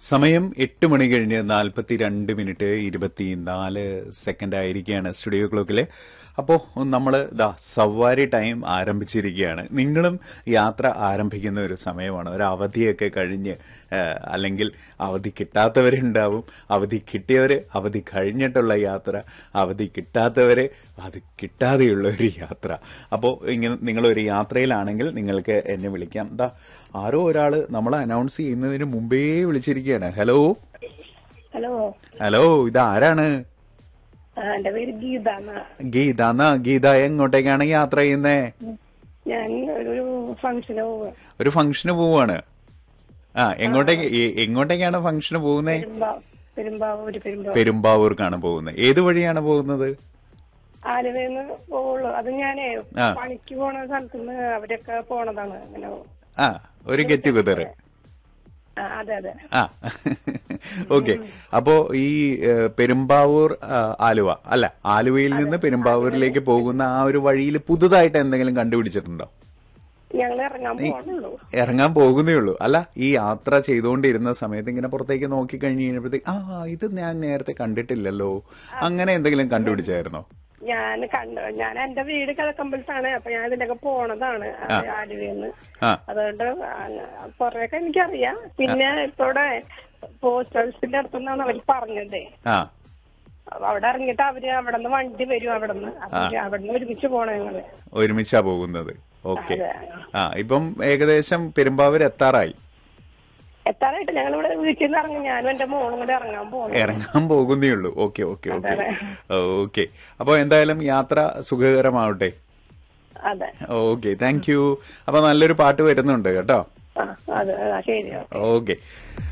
സമയം എട്ട് മണി കഴിഞ്ഞ് നാൽപ്പത്തി രണ്ട് മിനിറ്റ് ഇരുപത്തിനാല് സെക്കൻഡ് ആയിരിക്കുകയാണ് സ്റ്റുഡിയോ ക്ലോക്കിലെ അപ്പോൾ നമ്മൾ ദാ സവാരി ടൈം ആരംഭിച്ചിരിക്കുകയാണ് നിങ്ങളും യാത്ര ആരംഭിക്കുന്ന ഒരു സമയമാണ് ഒരു അവധിയൊക്കെ കഴിഞ്ഞ് ആ, അല്ലെങ്കിൽ അവധി കിട്ടാത്തവരുണ്ടാവും അവധി കിട്ടിയവർ അവധി കഴിഞ്ഞിട്ടുള്ള യാത്ര അവധി കിട്ടാത്തവർ അത് കിട്ടാതെയുള്ള ഒരു യാത്ര അപ്പോൾ ഇങ്ങനെ നിങ്ങളൊരു യാത്രയിലാണെങ്കിൽ നിങ്ങൾക്ക് എന്നെ വിളിക്കാം ദാ ആരോ ഒരാൾ നമ്മൾ അനൗൺസ് ചെയ്യുന്നതിന് മുമ്പേ വിളിച്ചിരിക്കുകയാണ് ഹലോ ഹലോ ഹലോ ഇത് ആരാണ് ആ, എന്റെ പേര് ഗീത എന്നാ. ഗീത എന്നാ ഗീത എങ്ങോട്ടേക്കാണ് യാത്ര ചെയ്യുന്നേ ഞാൻ ഒരു ഫംഗ്ഷന് പോവുക ഒരു ഫംഗ്ഷന് പോവാണ് ആ എങ്ങോട്ടേക്ക് എ- എങ്ങോട്ടേക്കാണ് ഫംഗ്ഷന് പോകുന്നേ പെരുമ്പാ- പെരുമ്പാവൂര് പെരുമ്പാവൂർ പെരുമ്പാവൂർക്കാണ് പോകുന്നത് ഏത് വഴിയാണ് പോകുന്നത് ആലുവന്ന് പോവുള്ളൂ അത് ഞാനേ ആ. പണിക്ക് പോണ സ്ഥലത്തുനിന്ന് അവരൊക്കെ പോണതാണ് അങ്ങനെ ആ ഒരു ഗെറ്റ് ടുഗദർ ആ, അതെ അതെ ആ ഓക്കെ അപ്പോ ഈ ഏഹ്, പെരുമ്പാവൂർ ആ, ആലുവ അല്ല ആലുവയിൽ നിന്ന് പെരുമ്പാവൂരിലേക്ക് പോകുന്ന ആ ഒരു വഴിയിൽ പുതുതായിട്ട് എന്തെങ്കിലും കണ്ടുപിടിച്ചിട്ടുണ്ടോ ഞങ്ങൾ ഇറങ്ങാൻ പോകണുള്ളൂ ഇറങ്ങാൻ പോകുന്നേ ഉള്ളൂ അല്ല ഈ യാത്ര ചെയ്തുകൊണ്ടിരുന്ന സമയത്ത് ഇങ്ങനെ പുറത്തേക്ക് നോക്കി കഴിഞ്ഞ് കഴിഞ്ഞപ്പോഴത്തേക്ക് ആ ഇത് ഞാൻ നേരത്തെ കണ്ടിട്ടില്ലല്ലോ അങ്ങനെ എന്തെങ്കിലും കണ്ടുപിടിച്ചായിരുന്നോ ഞാൻ കണ്ടു ഞാൻ എന്റെ വീട് കിഴക്കമ്പലത്താണ് അപ്പൊ ഞാൻ ഇതിലൊക്കെ പോണതാണ് ആലുവന്ന് ആ അതുകൊണ്ട് കൊറേയൊക്കെ എനിക്കറിയാം പിന്നെ ഇപ്പൊ ഇവിടെ പോസ്റ്റ് ഓഫീസിന്റെ അടുത്തുനിന്നാണ് അവർ പറഞ്ഞത് ആ അപ്പൊ അവിടെ ഇറങ്ങിയിട്ട് അവര് അവിടെ നിന്ന് വണ്ടി വരും അവിടെ നിന്ന് അപ്പൊ അവിടെ നിന്ന് ഒരുമിച്ച് പോണ ഞങ്ങള് ഒരുമിച്ചാ പോകുന്നത് ഓക്കെ അതെ. ആ ഇപ്പം ഏകദേശം പെരുമ്പാവൂർ എത്താറായി എത്താറായിട്ട് ഞങ്ങൾ ഇവിടെ വീട്ടിൽ നിന്ന് ഇറങ്ങി ഞാനും എന്റെ മോളും കൂടെ ഇറങ്ങാൻ പോകണം ഇറങ്ങാൻ പോകുന്നേ ഉള്ളൂ ഓക്കെ ഓക്കെ ഓക്കെ ഓക്കെ അപ്പോൾ എന്തായാലും യാത്ര സുഖകരമാവട്ടെ അതെ ഓക്കെ താങ്ക് യു അപ്പൊ നല്ലൊരു പാട്ട് വരുന്നുണ്ട് കേട്ടോ ആ അതെ ആ, ശരി ഓക്കെ